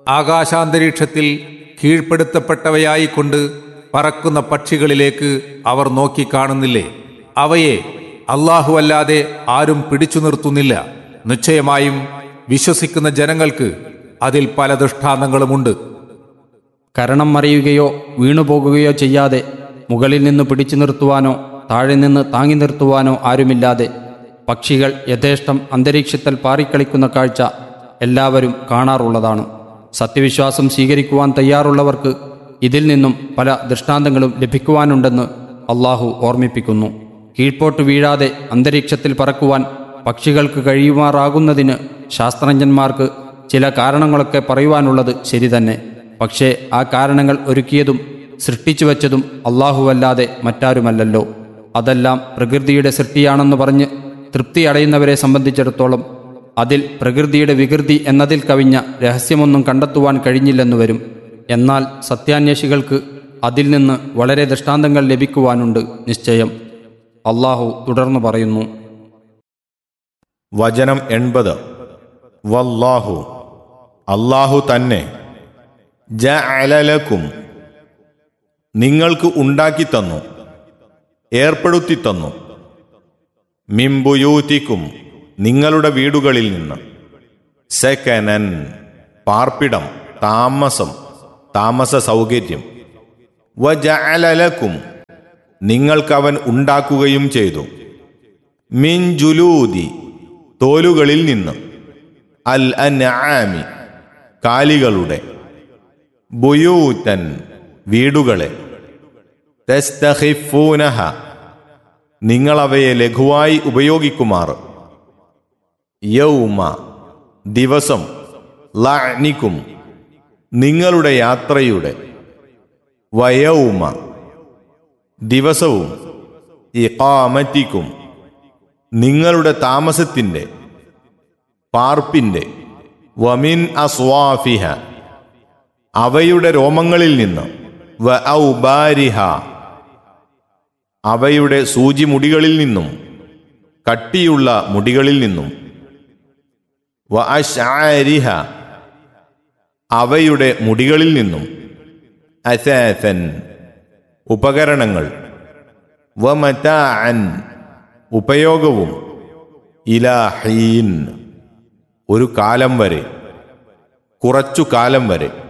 ആകാശാന്തരീക്ഷത്തിൽ കീഴ്പ്പെടുത്തപ്പെട്ടവയായിക്കൊണ്ട് പറക്കുന്ന പക്ഷികളിലേക്ക് അവർ നോക്കി കാണുന്നില്ലേ അവയെ അല്ലാഹുവല്ലാതെ ആരും പിടിച്ചു നിർത്തുന്നില്ല നിശ്ചയമായും വിശ്വസിക്കുന്ന ജനങ്ങൾക്ക് അതിൽ പല ദൃഷ്ടാന്തങ്ങളുമുണ്ട് കരണം മറിയുകയോ വീണുപോകുകയോ ചെയ്യാതെ മുകളിൽ നിന്ന് പിടിച്ചു നിർത്തുവാനോ താഴെ നിന്ന് താങ്ങി നിർത്തുവാനോ ആരുമില്ലാതെ പക്ഷികൾ യഥേഷ്ടം അന്തരീക്ഷത്തിൽ പാറിക്കളിക്കുന്ന കാഴ്ച എല്ലാവരും കാണാറുള്ളതാണ് സത്യവിശ്വാസം സ്വീകരിക്കുവാൻ തയ്യാറുള്ളവർക്ക് ഇതിൽ നിന്നും പല ദൃഷ്ടാന്തങ്ങളും ലഭിക്കുവാനുണ്ടെന്ന് അള്ളാഹു ഓർമ്മിപ്പിക്കുന്നു കീഴ്പോട്ട് വീഴാതെ അന്തരീക്ഷത്തിൽ പറക്കുവാൻ പക്ഷികൾക്ക് കഴിയുമാറാകുന്നതിന് ശാസ്ത്രജ്ഞന്മാർക്ക് ചില കാരണങ്ങളൊക്കെ പറയുവാനുള്ളത് ശരി തന്നെ പക്ഷേ ആ കാരണങ്ങൾ ഒരുക്കിയതും സൃഷ്ടിച്ചു വച്ചതും അള്ളാഹുവല്ലാതെ മറ്റാരുമല്ലല്ലോ അതെല്ലാം പ്രകൃതിയുടെ സൃഷ്ടിയാണെന്ന് പറഞ്ഞ് തൃപ്തി അടയുന്നവരെ സംബന്ധിച്ചിടത്തോളം അതിൽ പ്രകൃതിയുടെ വികൃതി എന്നതിൽ കവിഞ്ഞ രഹസ്യമൊന്നും കണ്ടെത്തുവാൻ കഴിഞ്ഞില്ലെന്നു വരും എന്നാൽ സത്യാന്വേഷികൾക്ക് അതിൽ നിന്ന് വളരെ ദൃഷ്ടാന്തങ്ങൾ ലഭിക്കുവാനുണ്ട് നിശ്ചയം അള്ളാഹു തുടർന്നു പറയുന്നു വചനം എൺപത് വല്ലാഹു അല്ലാഹു തന്നെ ജഅലലക്കും നിങ്ങൾക്ക് ഉണ്ടാക്കി തന്നു ഏർപ്പെടുത്തി തന്നു മിംബുയൂത്തിക്കും നിങ്ങളുടെ വീടുകളിൽ നിന്ന് സെക്കനൻ പാർപ്പിടം താമസം താമസ സൗകര്യം വജഅലലക്കും നിങ്ങൾക്കവൻ ഉണ്ടാക്കുകയും ചെയ്തു മിൻ ജുലൂദി തോലുകളിൽ നിന്ന് അൽ അൻആമി കാലികളുടെ ബുയൂത്തൻ വീടുകളെ തസ്തഖിഫൂനഹ നിങ്ങളവയെ ലഘുവായി ഉപയോഗിക്കുമാർ യൗമ ദിവസം ലഅനിക്കും നിങ്ങളുടെ യാത്രയുടെ വയൗമ ദിവസവും ഇഖാമത്തിക്കും നിങ്ങളുടെ താമസത്തിൻ്റെ പാർപ്പിൻ്റെ വമിൻ അസ്വാഫിഹ അവയുടെ രോമങ്ങളിൽ നിന്ന് വ ഔബാരിഹ അവയുടെ സൂചിമുടികളിൽ നിന്നും കട്ടിയുള്ള മുടികളിൽ നിന്നും വ അശ്ആരിഹ അവയുടെ മുടികളിൽ നിന്നും അസാസൻ ഉപകരണങ്ങൾ വമതാഅൻ ഉപയോഗവും ഇലാഹീൻ ഒരു കാലം വരെ കുറച്ചു കാലം വരെ